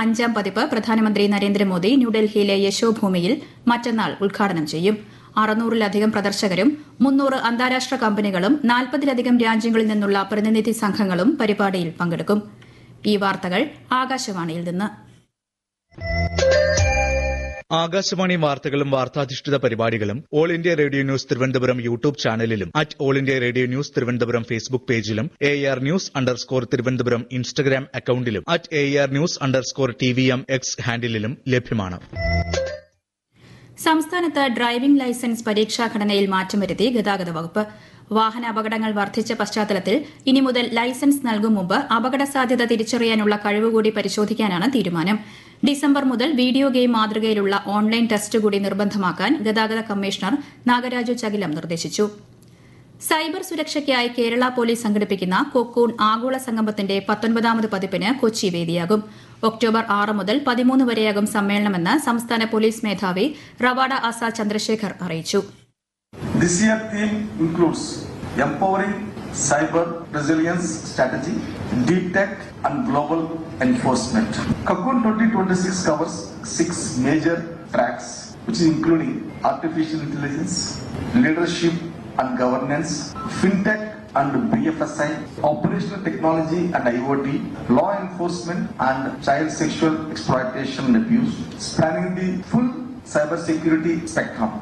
അഞ്ചാം പതിപ്പ് പ്രധാനമന്ത്രി നരേന്ദ്രമോദി ന്യൂഡൽഹിയിലെ യശോഭൂമിയിൽ മറ്റന്നാൾ ഉദ്ഘാടനം ചെയ്യും അറുന്നൂറിലധികം പ്രദർശകരും മുന്നൂറ് അന്താരാഷ്ട്ര കമ്പനികളും നാൽപ്പതിലധികം രാജ്യങ്ങളിൽ നിന്നുള്ള പ്രതിനിധി സംഘങ്ങളും പരിപാടിയിൽ പങ്കെടുക്കും ഈ വാർത്തകൾ ആകാശവാണിയിൽ നിന്ന് ആകാശവാണി വാർത്തകളും വാർത്താധിഷ്ഠിത പരിപാടികളും all India radio news Thiruvananthapuram YouTube ചാനലിലും at all India radio news Thiruvananthapuram Facebook പേജിലും A R news underscore Thiruvananthapuram Instagram അക്കൌണ്ടിലും at A R news underscore T V M X ഹാൻഡിലും ലഭ്യമാണ് സംസ്ഥാനത്ത് ഡ്രൈവിംഗ് ലൈസൻസ് പരീക്ഷാ ഘടനയിൽ മാറ്റം വരുത്തി ഗതാഗത വകുപ്പ് വാഹന അപകടങ്ങൾ വർദ്ധിച്ച പശ്ചാത്തലത്തിൽ ഇനി മുതൽ ലൈസൻസ് നൽകും മുമ്പ് അപകട സാധ്യത തിരിച്ചറിയാനുള്ള കഴിവുകൂടി പരിശോധിക്കാനാണ് തീരുമാനം ഡിസംബർ മുതൽ വീഡിയോ ഗെയിം മാതൃകയിലുള്ള ഓൺലൈൻ ടെസ്റ്റ് കൂടി നിർബന്ധമാക്കാൻ ഗതാഗത കമ്മീഷണർ നാഗരാജു ചകിലം നിർദ്ദേശിച്ചു സൈബർ സുരക്ഷയ്ക്കായി കേരള പോലീസ് സംഘടിപ്പിക്കുന്ന കൊക്കൂൺ ആഗോള സംഗമത്തിന്റെ പത്തൊൻപതാമത് പതിപ്പിന് കൊച്ചി വേദിയാകും ഒക്ടോബർ ആറ് മുതൽ പതിമൂന്ന് വരെയാകും സമ്മേളനമെന്ന് സംസ്ഥാന പോലീസ് മേധാവി റവാഡ ആസാദ് ചന്ദ്രശേഖർ അറിയിച്ചു This year theme includes empowering cyber resilience strategy, deep tech and global enforcement. Cocoon 2026 covers six major tracks, which is including artificial intelligence, leadership and governance, fintech and BFSI, operational technology and IoT, law enforcement and child sexual exploitation and abuse, spanning the full cybersecurity spectrum.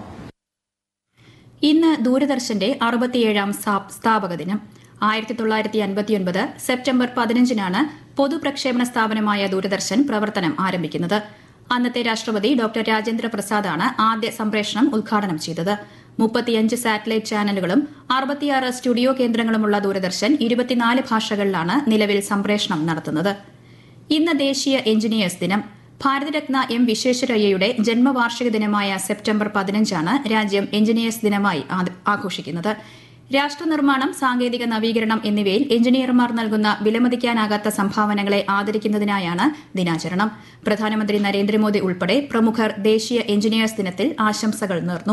ഇന്ന് ദൂരദർശന്റെ അറുപത്തിയേഴാം സ്ഥാ- സ്ഥാപക ദിനം ആയിരത്തി തൊള്ളായിരത്തി അൻപത്തിയൊൻപത് September പതിനഞ്ചിനാണ് പൊതുപ്രക്ഷേപണ സ്ഥാപനമായ ദൂരദർശൻ പ്രവർത്തനം ആരംഭിക്കുന്നത് അന്നത്തെ രാഷ്ട്രപതി ഡോക്ടർ രാജേന്ദ്ര പ്രസാദാണ് ആദ്യ സംപ്രേഷണം ഉദ്ഘാടനം ചെയ്തത് മുപ്പത്തിയഞ്ച് സാറ്റലൈറ്റ് ചാനലുകളും അറുപത്തിയാറ് സ്റ്റുഡിയോ കേന്ദ്രങ്ങളുമുള്ള ദൂരദർശൻ ഇരുപത്തിനാല് ഭാഷകളിലാണ് നിലവിൽ സംപ്രേഷണം നടത്തുന്നത് ഇന്ന് ദേശീയ എഞ്ചിനീയേഴ്സ് ദിനം ഭാരതരത്ന എം വിശ്വേശ്വരയ്യയുടെ ജന്മവാർഷിക ദിനമായ സെപ്റ്റംബർ പതിനഞ്ചാണ് രാജ്യം എഞ്ചിനീയേഴ്സ് ദിനമായി ആ- ആഘോഷിക്കുന്നത് രാഷ്ട്രനിർമ്മാണം സാങ്കേതിക നവീകരണം എന്നിവയിൽ എഞ്ചിനീയർമാർ നൽകുന്ന വിലമതിക്കാനാകാത്ത സംഭാവനകളെ ആദരിക്കുന്നതിനായാണ് ദിനാചരണം പ്രധാനമന്ത്രി നരേന്ദ്രമോദി ഉൾപ്പെടെ പ്രമുഖർ ദേശീയ എഞ്ചിനീയേഴ്സ് ദിനത്തിൽ ആശംസകൾ നേർന്നു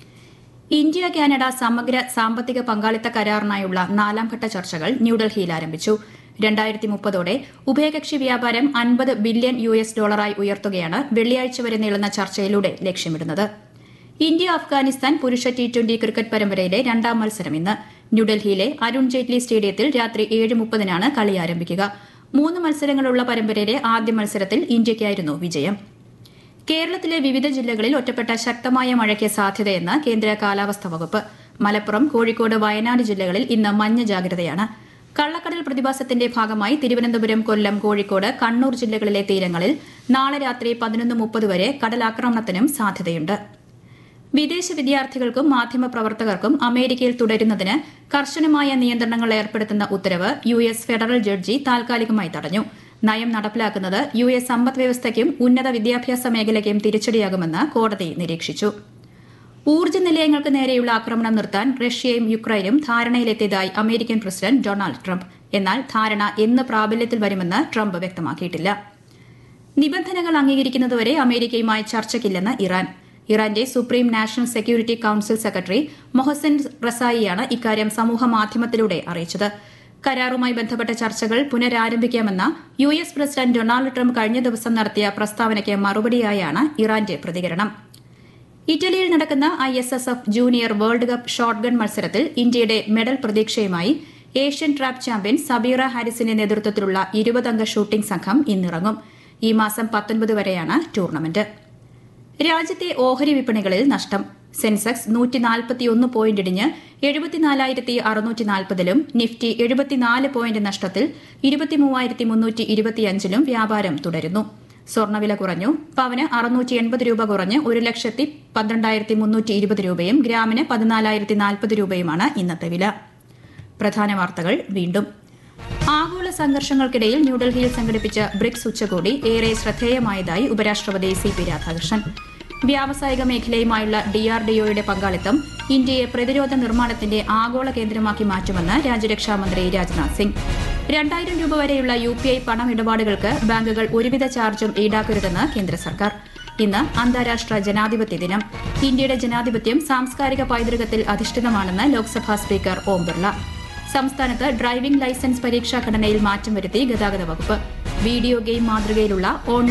ഇന്ത്യ കാനഡ സമഗ്ര സാമ്പത്തിക പങ്കാളിത്ത കരാറിനായുള്ള നാലാംഘട്ട ചർച്ചകൾ ന്യൂഡൽഹിയിൽ ആരംഭിച്ചു രണ്ടായിരത്തി മുപ്പതോടെ ഉഭയകക്ഷി വ്യാപാരം അൻപത് ബില്യൺ യു എസ് ഡോളറായി ഉയർത്തുകയാണ് വെള്ളിയാഴ്ച വരെ നീളുന്ന ചർച്ചയിലൂടെ ലക്ഷ്യമിടുന്നത് ഇന്ത്യ അഫ്ഗാനിസ്ഥാൻ പുരുഷ ടി ട്വന്റി ക്രിക്കറ്റ് പരമ്പരയിലെ രണ്ടാം മത്സരം ഇന്ന് ന്യൂഡൽഹിയിലെ അരുൺ ജെയ്റ്റ്ലി സ്റ്റേഡിയത്തിൽ രാത്രി ഏഴ് മുപ്പതിനാണ് കളി ആരംഭിക്കുക മൂന്ന് മത്സരങ്ങളുള്ള പരമ്പരയിലെ ആദ്യ മത്സരത്തിൽ ഇന്ത്യയ്ക്കായിരുന്നു വിജയം കേരളത്തിലെ വിവിധ ജില്ലകളിൽ ഒറ്റപ്പെട്ട ശക്തമായ മഴയ്ക്ക് സാധ്യതയെന്ന് കേന്ദ്ര കാലാവസ്ഥാ വകുപ്പ് മലപ്പുറം കോഴിക്കോട് വയനാട് ജില്ലകളിൽ ഇന്ന് മഞ്ഞ ജാഗ്രതയാണ് കള്ളക്കടൽ പ്രതിഭാസത്തിന്റെ ഭാഗമായി തിരുവനന്തപുരം കൊല്ലം കോഴിക്കോട് കണ്ണൂർ ജില്ലകളിലെ തീരങ്ങളിൽ നാളെ രാത്രി പതിനൊന്ന് മുപ്പത് വരെ കടലാക്രമണത്തിനും സാധ്യതയുണ്ട് വിദേശ വിദ്യാർത്ഥികൾക്കും മാധ്യമപ്രവർത്തകർക്കും അമേരിക്കയിൽ തുടരുന്നതിന് കർശനമായ നിയന്ത്രണങ്ങൾ ഏർപ്പെടുത്തുന്ന ഉത്തരവ് യു എസ് ഫെഡറൽ ജഡ്ജി താൽക്കാലികമായി തടഞ്ഞു നയം നടപ്പിലാക്കുന്നത് യു എസ് സമ്പദ് വ്യവസ്ഥയ്ക്കും ഉന്നത വിദ്യാഭ്യാസ മേഖലയ്ക്കും തിരിച്ചടിയാകുമെന്ന് കോടതി നിരീക്ഷിച്ചു ഊർജ്ജ നിലയങ്ങൾക്ക് നേരെയുള്ള ആക്രമണം നിർത്താൻ റഷ്യയും യുക്രൈനും ധാരണയിലെത്തിയതായി അമേരിക്കൻ പ്രസിഡന്റ് ഡൊണാൾഡ് ട്രംപ് എന്നാൽ ധാരണ എന്ന് പ്രാബല്യത്തിൽ വരുമെന്ന് ട്രംപ് വ്യക്തമാക്കിയിട്ടില്ല നിബന്ധനകൾ അംഗീകരിക്കുന്നതുവരെ അമേരിക്കയുമായി ചർച്ചയ്ക്കില്ലെന്ന് ഇറാൻ ഇറാന്റെ supreme national security council secretary Mohsen റസായിയാണ് ഇക്കാര്യം സമൂഹ മാധ്യമത്തിലൂടെ അറിയിച്ചത് കരാറുമായി ബന്ധപ്പെട്ട ചർച്ചകൾ പുനരാരംഭിക്കാമെന്ന U S president Donald Trump കഴിഞ്ഞ ദിവസം നടത്തിയ പ്രസ്താവനയ്ക്ക് മറുപടിയായാണ് ഇറാന്റെ പ്രതികരണം ഇറ്റലിയിൽ നടക്കുന്ന I S S F junior world cup shotgun മത്സരത്തിൽ ഇന്ത്യയുടെ മെഡൽ പ്രതീക്ഷയുമായി ഏഷ്യൻ ട്രാപ്പ് ചാമ്പ്യൻ സബീറ ഹാരിസിന്റെ നേതൃത്വത്തിലുള്ള ഇരുപതംഗ ഷൂട്ടിംഗ് സംഘം ഇന്നിറങ്ങും ഈ മാസം പത്തൊൻപത് വരെയാണ് ടൂർണമെന്റ് രാജ്യത്തെ ഓഹരി വിപണികളിൽ നഷ്ടം സെൻസെക്സ് നൂറ്റി നാൽപ്പത്തിയൊന്ന് പോയിന്റ് ഇടിഞ്ഞ് എഴുപത്തിനാലായിരത്തി അറുന്നൂറ്റി നാൽപ്പതിലും നിഫ്റ്റി എഴുപത്തിനാല് പോയിന്റ് നഷ്ടത്തിൽ ഇരുപത്തിമൂവായിരത്തി മുന്നൂറ്റി ഇരുപത്തിയഞ്ചിലും വ്യാപാരം തുടരുന്നു സ്വർണ്ണവില കുറഞ്ഞു പവന് അറുന്നൂറ്റി എൺപത് രൂപ കുറഞ്ഞ് ഒരു ലക്ഷത്തി പന്ത്രണ്ടായിരത്തി മുന്നൂറ്റി ഇരുപത് രൂപയും ഗ്രാമിന് പതിനാലായിരത്തി നാൽപ്പത് രൂപയുമാണ് ഇന്നത്തെ വില പ്രധാന വാർത്തകൾ വീണ്ടും ആഗോള സംഘർഷങ്ങൾക്കിടയിൽ ന്യൂഡൽഹിയിൽ സംഘടിപ്പിച്ച ബ്രിക്സ് ഉച്ചകോടി ഏറെ ശ്രദ്ധേയമായതായി ഉപരാഷ്ട്രപതി സി പി രാധാകൃഷ്ണൻ വ്യാവസായിക മേഖലയുമായുള്ള ഡിആർഡിഒയുടെ പങ്കാളിത്തം ഇന്ത്യയെ പ്രതിരോധ നിർമ്മാണത്തിന്റെ ആഗോള കേന്ദ്രമാക്കി മാറ്റുമെന്ന് രാജ്യരക്ഷാമന്ത്രി രാജ്നാഥ് സിംഗ് രണ്ടായിരം രൂപ വരെയുള്ള യു പി ഐ പണമിടപാടുകൾക്ക് ബാങ്കുകൾ ഒരുവിധ ചാർജും ഈടാക്കരുതെന്ന് കേന്ദ്ര സർക്കാർ ഇന്ന് അന്താരാഷ്ട്ര ജനാധിപത്യ ദിനം ഇന്ത്യയുടെ ജനാധിപത്യം സാംസ്കാരിക പൈതൃകത്തിൽ അധിഷ്ഠിതമാണെന്ന് ലോക്സഭാ സ്പീക്കർ ഓം ബിർള സംസ്ഥാനത്ത് ഡ്രൈവിംഗ് ലൈസൻസ് പരീക്ഷാ ഘടനയിൽ മാറ്റം വരുത്തി ഗതാഗത വകുപ്പ് വീഡിയോ ഗെയിം മാതൃകയിലുള്ള ഓൺലൈൻ